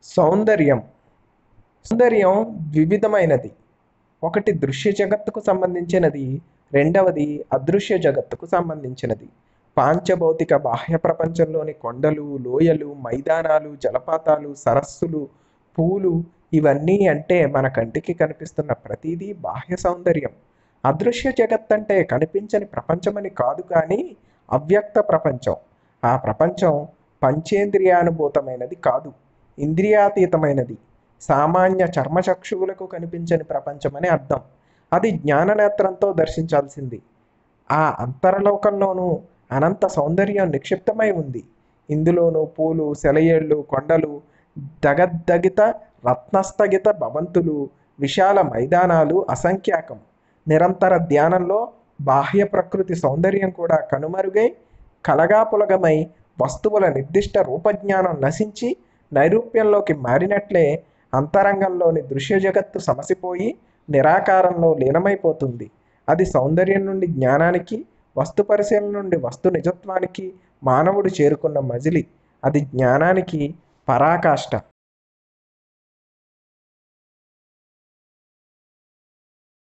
సౌందర్యం సౌందర్యం వివిధమైనది ఒకటి దృశ్య జగత్తుకు సంబంధించినది రెండవది అదృశ్య జగత్తుకు సంబంధించినది పాంచభౌతిక బాహ్య ప్రపంచంలోని కొండలు లోయలు మైదానాలు జలపాతాలు సరస్సులు పూలు ఇవన్నీ అంటే మన కంటికి కనిపిస్తున్న ప్రతిదీ బాహ్య సౌందర్యం అదృశ్య జగత్ అంటే కనిపించని ప్రపంచమని కాదు కానీ అవ్యక్త ప్రపంచం ఆ ప్రపంచం పంచేంద్రియానుభూతమైనది కాదు ఇంద్రియాతీతమైనది సామాన్య చర్మచక్షువులకు కనిపించని ప్రపంచమని అర్థం అది జ్ఞాననేత్రంతో దర్శించాల్సింది ఆ అంతరలోకంలోనూ అనంత సౌందర్యం నిక్షిప్తమై ఉంది ఇందులోనూ పూలు సెలయేళ్ళు కొండలు దగద్దగిత రత్నస్థగిత భవంతులు విశాల మైదానాలు అసంఖ్యాకం నిరంతర ధ్యానంలో బాహ్య ప్రకృతి సౌందర్యం కూడా కనుమరుగై కలగాపులగమై వస్తువుల నిర్దిష్ట రూపజ్ఞానం నశించి నైరూప్యంలోకి మారినట్లే అంతరంగంలోని దృశ్య జగత్తు సమసిపోయి నిరాకారంలో లీనమైపోతుంది అది సౌందర్యం నుండి జ్ఞానానికి వస్తు పరిశీలన నుండి వస్తు నిజత్వానికి మానవుడు చేరుకున్న మజిలి అది జ్ఞానానికి పరాకాష్ట